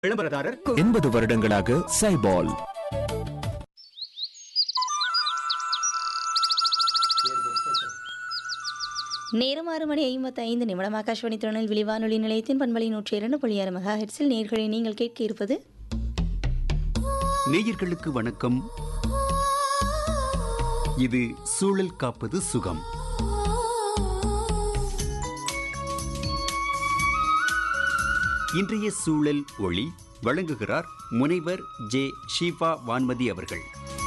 விளம்பரதாரர் எண்பது வருடங்களாக சைபால் நேரம் ஆறு மணி ஐம்பத்தி ஐந்து நிமிடம் ஆகாஷ்வாணி திருநெல்வேலி வானொலி நிலையத்தின் பண்பலை நூற்றி இரண்டு புள்ளி ஆறு மெகா ஹெட்ஸில் நேர்களை நீங்கள் கேட்க இருப்பது நேயர்களுக்கு வணக்கம் இது சூழல் காப்பது சுகம் இன்றைய சூழல் ஒளி வழங்குகிறார் முனைவர் ஜே ஷீபா வான்மதி அவர்கள்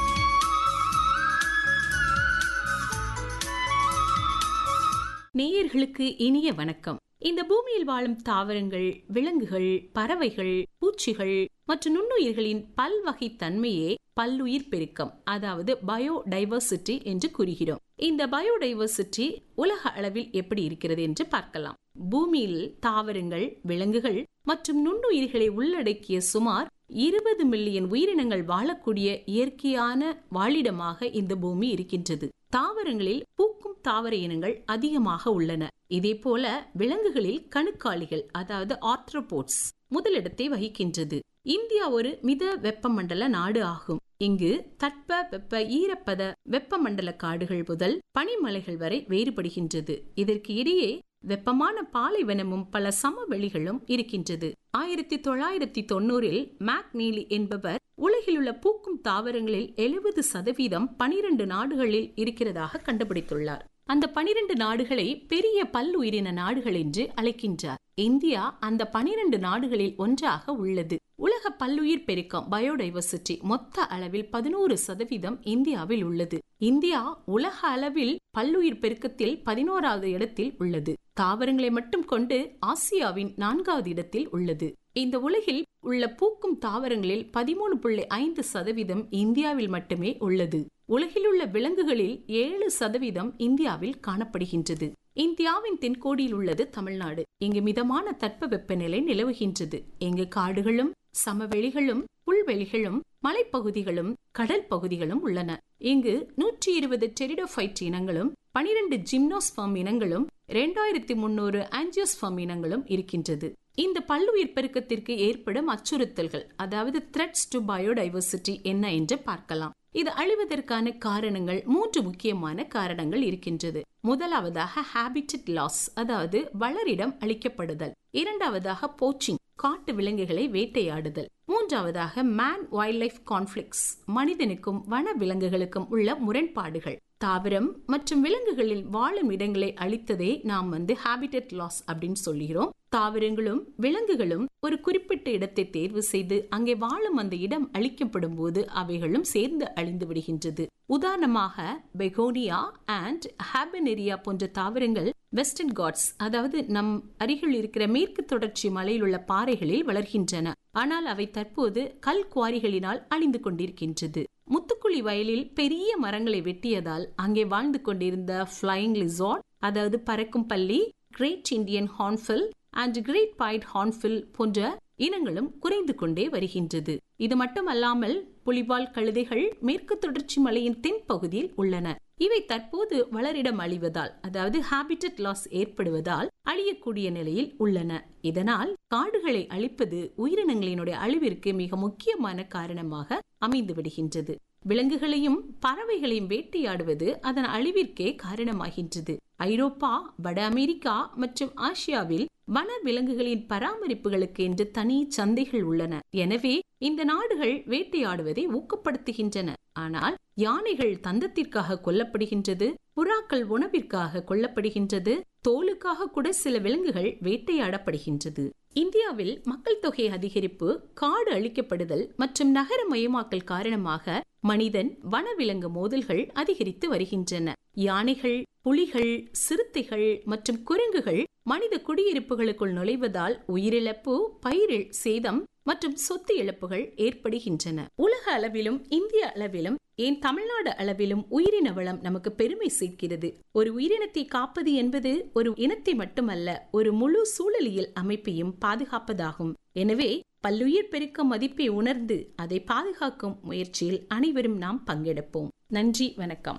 நேயர்களுக்கு இனிய வணக்கம் இந்த பூமியில் வாழும் தாவரங்கள் விலங்குகள் பறவைகள் பூச்சிகள் மற்றும் நுண்ணுயிர்களின் பல்வகை தன்மையே பல்லுயிர் பெருக்கம் அதாவது பயோடைவர்சிட்டி என்று கூறுகிறோம் இந்த பயோடைவர்சிட்டி உலக அளவில் எப்படி இருக்கிறது என்று பார்க்கலாம் பூமியில் தாவரங்கள் விலங்குகள் மற்றும் நுண்ணுயிர்களை உள்ளடக்கிய சுமார் இருபது மில்லியன் உயிரினங்கள் வாழக்கூடிய இயற்கையான வாழிடமாக இந்த பூமி இருக்கின்றது தாவரங்களில் பூக்கும் தாவர இனங்கள் அதிகமாக உள்ளன இதே போல விலங்குகளில் கணுக்காலிகள் அதாவது ஆர்த்ரோபோட்ஸ் முதலிடத்தை வகிக்கின்றது இந்தியா ஒரு மித வெப்பமண்டல நாடு ஆகும் இங்கு தட்ப வெப்ப ஈரப்பத வெப்பமண்டல காடுகள் முதல் பனிமலைகள் வரை வேறுபடுகின்றது இதற்கு இடையே வெப்பமான பாலைவனமும் பல சமவெளிகளும் இருக்கின்றது ஆயிரத்தி தொள்ளாயிரத்தி தொண்ணூறில் மேக் நீலி என்பவர் உலகில் உள்ள பூக்கும் தாவரங்களில் எழுபது சதவீதம் பனிரெண்டு நாடுகளில் இருக்கிறதாக கண்டுபிடித்துள்ளார் அந்த பனிரெண்டு நாடுகளை பெரிய பல்லுயிரின நாடுகள் என்று அழைக்கின்றார் இந்தியா அந்த பனிரெண்டு நாடுகளில் ஒன்றாக உள்ளது உலக பல்லுயிர் பெருக்கம் பயோடைவர்சிட்டி மொத்த அளவில் பதினோரு சதவீதம் இந்தியாவில் உள்ளது இந்தியா உலக அளவில் பல்லுயிர் பெருக்கத்தில் பதினோராவது இடத்தில் உள்ளது தாவரங்களை மட்டும் கொண்டு ஆசியாவின் நான்காவது இடத்தில் உள்ளது இந்த உலகில் உள்ள பூக்கும் தாவரங்களில் பதிமூணு புள்ளி ஐந்து சதவீதம் இந்தியாவில் மட்டுமே உள்ளது உலகில் உள்ள விலங்குகளில் ஏழு சதவீதம் இந்தியாவில் காணப்படுகின்றது இந்தியாவின் தென்கோடியில் உள்ளது தமிழ்நாடு இங்கு மிதமான தட்ப வெப்பநிலை நிலவுகின்றது இங்கு காடுகளும் சமவெளிகளும் புல்வெளிகளும் மலைப்பகுதிகளும் கடல் பகுதிகளும் உள்ளன இங்கு நூற்றி இருபது டெரிடோஃபைட் இனங்களும் பனிரெண்டு ஜிம்னோஸ்பம் இனங்களும் இரண்டாயிரத்தி முன்னூறு ஆஞ்சியோஸ்பம் இனங்களும் இருக்கின்றது இந்த பல்லுயிர் பெருக்கத்திற்கு ஏற்படும் அச்சுறுத்தல்கள் அதாவது த்ரெட்ஸ் டு பயோடைவர்சிட்டி என்ன என்று பார்க்கலாம் இது அழிவதற்கான காரணங்கள் மூன்று முக்கியமான காரணங்கள் இருக்கின்றது முதலாவதாக ஹாபிட்டட் லாஸ் அதாவது வளரிடம் அளிக்கப்படுதல் இரண்டாவதாக போச்சிங் காட்டு விலங்குகளை வேட்டையாடுதல் மூன்றாவதாக மேன் வைல்ட் லைஃப் கான்ஃபிளிக்ஸ் மனிதனுக்கும் வன விலங்குகளுக்கும் உள்ள முரண்பாடுகள் தாவரம் மற்றும் விலங்குகளில் வாழும் இடங்களை அளித்ததே நாம் வந்து ஹாபிட்டட் லாஸ் அப்படின்னு சொல்கிறோம் தாவரங்களும் விலங்குகளும் ஒரு குறிப்பிட்ட இடத்தை தேர்வு செய்து அங்கே வாழும் அந்த இடம் அழிக்கப்படும் போது அவைகளும் சேர்ந்து அழிந்து விடுகின்றது உதாரணமாக பெகோனியா அண்ட் ஹாபனெரியா போன்ற தாவரங்கள் வெஸ்டர்ன் காட்ஸ் அதாவது நம் அருகில் இருக்கிற மேற்கு தொடர்ச்சி மலையில் உள்ள பாறைகளில் வளர்கின்றன ஆனால் அவை தற்போது கல் குவாரிகளினால் அழிந்து கொண்டிருக்கின்றது முத்துக்குழி வயலில் பெரிய மரங்களை வெட்டியதால் அங்கே வாழ்ந்து கொண்டிருந்த ஃபிளைங் லிசார்ட் அதாவது பறக்கும் பள்ளி great Indian hornbill and great pied hornbill போன்ற இனங்களும் குறைந்து கொண்டே வருகின்றது இது மட்டுமல்லாமல் புலிவால் கழுதைகள் மேற்கு தொடர்ச்சி மலையின் தென் பகுதியில் உள்ளன இவை தற்போது வளரிடம் அழிவதால் அதாவது ஹாபிட்டட் லாஸ் ஏற்படுவதால் அழியக்கூடிய நிலையில் உள்ளன இதனால் காடுகளை அழிப்பது உயிரினங்களினுடைய அழிவிற்கு மிக முக்கியமான காரணமாக அமைந்து விடுகின்றது விலங்குகளையும் பறவைகளையும் வேட்டையாடுவது அதன் அழிவிற்கே காரணமாகின்றது ஐரோப்பா வட அமெரிக்கா மற்றும் ஆசியாவில் வன விலங்குகளின் பராமரிப்புகளுக்கு என்று தனி சந்தைகள் உள்ளன எனவே இந்த நாடுகள் வேட்டையாடுவதை ஊக்கப்படுத்துகின்றன ஆனால் யானைகள் தந்தத்திற்காக கொல்லப்படுகின்றது புறாக்கள் உணவிற்காக கொல்லப்படுகின்றது தோலுக்காக கூட சில விலங்குகள் வேட்டையாடப்படுகின்றது இந்தியாவில் மக்கள் தொகை அதிகரிப்பு காடு அழிக்கப்படுதல் மற்றும் நகரமயமாக்கல் காரணமாக மனிதன் வனவிலங்கு மோதல்கள் அதிகரித்து வருகின்றன யானைகள் புலிகள் சிறுத்தைகள் மற்றும் குரங்குகள் மனித குடியிருப்புகளுக்குள் நுழைவதால் உயிரிழப்பு பயிரில் சேதம் மற்றும் சொத்து இழப்புகள் ஏற்படுகின்றன உலக அளவிலும் இந்திய அளவிலும் ஏன் தமிழ்நாடு அளவிலும் உயிரின வளம் நமக்கு பெருமை சேர்க்கிறது ஒரு உயிரினத்தை காப்பது என்பது ஒரு இனத்தை மட்டுமல்ல ஒரு முழு சூழலியல் அமைப்பையும் பாதுகாப்பதாகும் எனவே பல்லுயிர் பெருக்க மதிப்பை உணர்ந்து அதை பாதுகாக்கும் முயற்சியில் அனைவரும் நாம் பங்கெடுப்போம் நன்றி வணக்கம்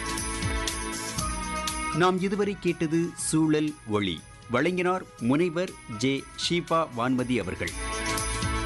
நாம் இதுவரை கேட்டது சூழல் ஒளி வழங்கினார் முனைவர் ஜே ஷீபா வான்மதி அவர்கள்